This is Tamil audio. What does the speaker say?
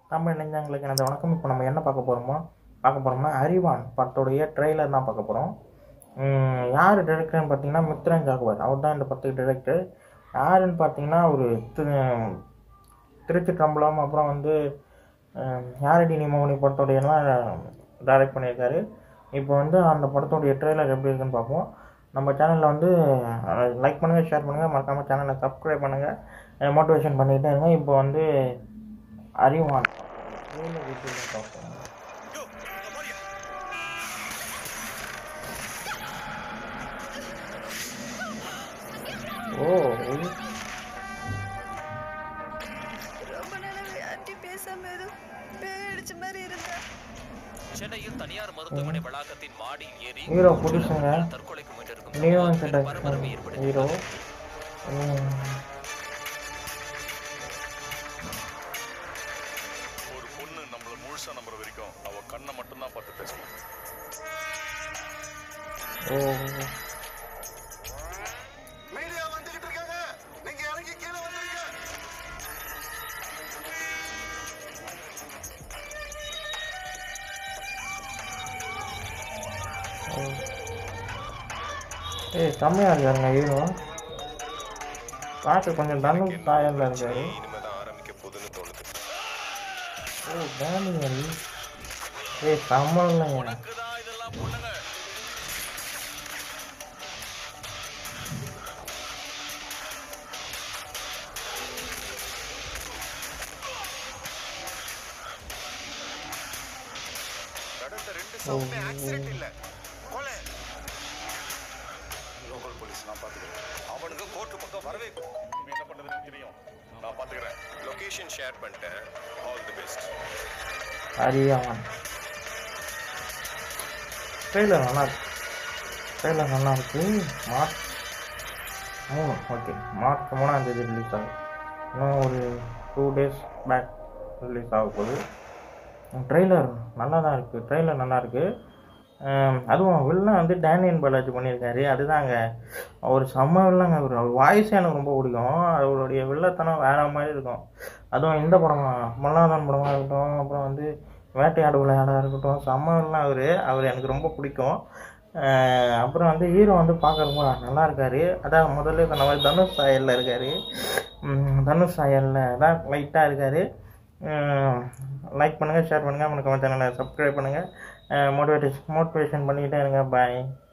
தமிழ் நெஞ்சங்களுக்கு எனது வணக்கம் இப்போ நம்ம என்ன பார்க்க போகிறோமோ பார்க்க போகிறோம்னா அறிவான் படத்துடைய ட்ரெய்லர் தான் பார்க்க போகிறோம் யார் டைரக்டர்னு பார்த்தீங்கன்னா மித்ரன் ஜாகுவார் அவர் தான் இந்த படத்துக்கு டைரக்டர் யாருன்னு பார்த்தீங்கன்னா ஒரு திரு திருச்சிற்றம்பலம் அப்புறம் வந்து அஹ், யாரடி நீ மோகனி படத்தோடையெல்லாம் டைரக்ட் பண்ணியிருக்காரு இப்போ வந்து அந்த படத்தோடைய ட்ரெய்லர் எப்படி இருக்குன்னு பார்ப்போம் நம்ம சேனலில் வந்து லைக் பண்ணுங்கள் ஷேர் பண்ணுங்கள் மறக்காமல் சேனலை சப்ஸ்கிரைப் பண்ணுங்கள் மோட்டிவேஷன் பண்ணிக்கிட்டே இருங்க இப்போ வந்து அறிவான் trailer எப்படி இருக்குன்னு பார்ப்போம் ஓ இது ரொம்ப நாளாவே ஆண்டி பேசாம ஏதோ பேடிச்ச மாதிரி இருந்தா சென்னையில் தனியார் மருத்துவமனை வளாகத்தின் மாடியில் ஏறி ஹீரோ புதுசுங்க தற்கொலைக்கு முயன்றிருக்கும் லியோன் சம்பவம் பெரும் பரபரப்பை செட்டக் ஹீரோ ம், ஒரு பொண்ணு நம்மள முழுசா நம்புற வரைக்கும் அவ கண்ணை மட்டும்தான் பார்த்து பேசணும் ஓ மீடியா வந்துகிட்டு இருக்காங்க நீங்க இறங்கி கீழே வந்துருங்க ஓ. ஏய் செம்மையா இருக்காருங்க ஹீரோ பார்க்க கொஞ்சம் தனுஷ் சாயல்ல இருக்காரு இனிமேதான் ஆரம்பிக்க போகுதுன்னு தோணுது ஓ டேனியல் ஏய் செம்ம இல்லைங்க உனக்குதான் இதெல்லாம் பொண்ணுங்க கடந்த ரெண்டு சவுமே ஆக்சிடென்ட் இல்ல கொலை லோக்கல் போலீஸ் நான் பாத்துக்கிறேன் அவனுக்கு கோர்ட்டு பக்கம் வரவே நீ என்ன பண்றதுன்னு தெரியும் நான் பாத்துக்கிறேன் லொகேஷன் ஷேர் பண்ணிட்டேன் ஆல் தி பெஸ்ட் அறியாமன் ட்ரெய்லர் நல்லா இருக்கு ட்ரெய்லர் நல்லா இருக்கு மார்ச் மூணு ஓகே மார்ச் மூணாம் தேதி ரிலீஸ் ஆகும் இன்னும் ஒரு டூ டேஸ் பேக் ரிலீஸ் ஆக போகுது ட்ரெய்லர் நல்லா தான் இருக்குது ட்ரெய்லர் நல்லா இருக்கு அஹ் அதுவும் வில்லன் வந்து டேனியல் பாலாஜி பண்ணியிருக்காரு அதுதாங்க அவர் செம்ம வில்லங்க அவர் அவர் வாய்ஸே எனக்கு ரொம்ப பிடிக்கும் அவருடைய வில்லத்தனம் வேற மாதிரி இருக்கும் அதுவும் இந்த படம் மல்லாதான் படமாக இருக்கட்டும் அப்புறம் வந்து வேட்டையாடு விளையாடாக இருக்கட்டும் செம்ம வில்லன் அவர் அவர் எனக்கு ரொம்ப பிடிக்கும் அஹ் அப்புறம் வந்து ஹீரோ வந்து பார்க்க ரொம்ப நல்லா இருக்காரு அதான் முதல்ல சொன்ன மாதிரி தனுஷ் சாயலில் இருக்காரு உம் தனுஷ் சாயலில் தான் லைட்டாக இருக்காரு லைக் பண்ணுங்கள் ஷேர் பண்ணுங்கள் மறக்காம சேனலை சப்ஸ்கிரைப் பண்ணுங்கள் மோட்டிவேட் மோட்டிவேஷன் பண்ணிக்கிட்டே இருங்க பாய்